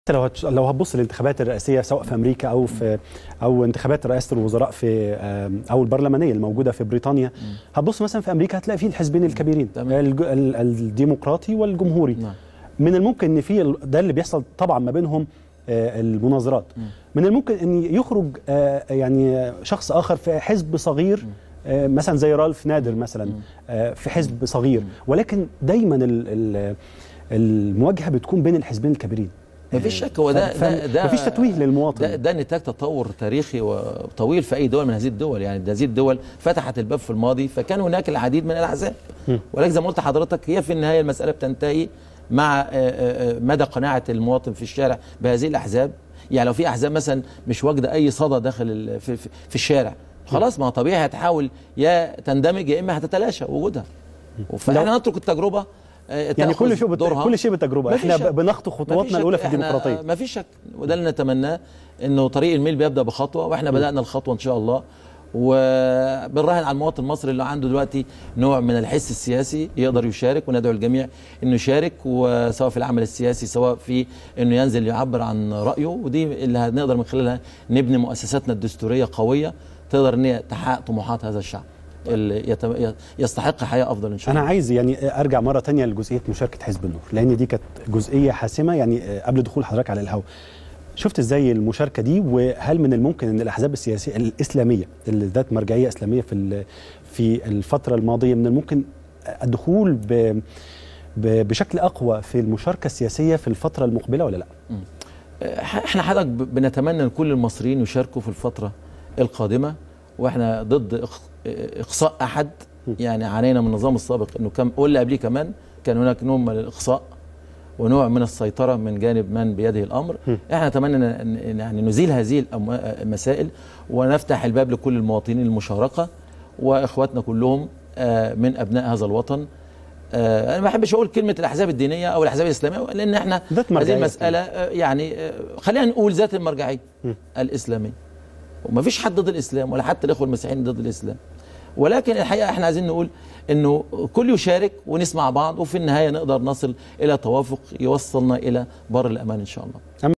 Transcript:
لو هتش... لو هتبص للانتخابات الرئاسيه سواء في امريكا او في او انتخابات رئاسه الوزراء في آم، او البرلمانيه الموجوده في بريطانيا هتبص مثلا في امريكا هتلاقي فيه الحزبين الكبيرين تمام. الج... ال- الديمقراطي والجمهوري نعم. من الممكن ان في ال- ده اللي بيحصل طبعا ما بينهم آه، المناظرات من الممكن ان يخرج آه، يعني شخص اخر في حزب صغير آه، مثلا زي رالف نادر مثلا آه، في حزب صغير ولكن دايما ال- ال- المواجهه بتكون بين الحزبين الكبيرين مفيش شك هو ده ف- ده ده مفيش تتويه للمواطن. ده, ده نتاج تطور تاريخي وطويل في اي دول من هذه الدول يعني هذه الدول فتحت الباب في الماضي فكان هناك العديد من الاحزاب ولكن زي ما قلت لحضرتك هي في النهايه المساله بتنتهي مع آه، آه، آه، مدى قناعه المواطن في الشارع بهذه الاحزاب يعني لو في احزاب مثلا مش واجده اي صدى داخل ال- في, في, في الشارع خلاص ما هو طبيعي هتحاول يا تندمج يا اما هتتلاشى وجودها فاحنا نترك التجربه آه، يعني كل تأخذ شيء بت... دورها. كل شيء بالتجربه مفيش احنا شك. ب- بنخطو مفيش خطواتنا شك. الاولى في إحنا الديمقراطيه ما فيش شك وده اللي نتمناه انه طريق الميل بيبدا بخطوه واحنا بدانا الخطوه ان شاء الله وبنراهن على المواطن المصري اللي عنده دلوقتي نوع من الحس السياسي يقدر يشارك وندعو الجميع انه يشارك وسواء في العمل السياسي سواء في انه ينزل يعبر عن رايه ودي اللي هنقدر من خلالها نبني مؤسساتنا الدستوريه قويه تقدر ان هي تحقق طموحات هذا الشعب اللي يتم- يستحق حياه افضل ان شاء انا الله عايز يعني ارجع مره تانية لجزئيه مشاركه حزب النور لان دي كانت جزئيه حاسمه يعني آه، قبل دخول حضرتك على الهواء شفت ازاي المشاركه دي وهل من الممكن ان الاحزاب السياسيه الاسلاميه اللي ذات مرجعيه اسلاميه في ال- في الفتره الماضيه من الممكن الدخول ب ب- بشكل اقوى في المشاركه السياسيه في الفتره المقبله ولا لا؟ احنا حضرتك ب- بنتمنى ان كل المصريين يشاركوا في الفتره القادمه واحنا ضد إخ- اقصاء احد يعني عانينا من النظام السابق انه كم واللي قبليه كمان كان هناك نوع من الاقصاء ونوع من السيطره من جانب من بيده الامر احنا نتمنى ان إن- يعني نزيل هذه الأموا- المسائل ونفتح الباب لكل المواطنين المشاركه واخواتنا كلهم آه، من ابناء هذا الوطن آه، انا ما بحبش اقول كلمه الاحزاب الدينيه او الاحزاب الاسلاميه لان احنا ذات مرجعية هذه المساله آه، يعني آه، خلينا نقول ذات المرجعيه الاسلاميه وما فيش حد ضد الاسلام ولا حتى الاخوه المسيحيين ضد الاسلام ولكن الحقيقه احنا عايزين نقول انه كل يشارك ونسمع بعض وفي النهايه نقدر نصل الى توافق يوصلنا الى بر الامان ان شاء الله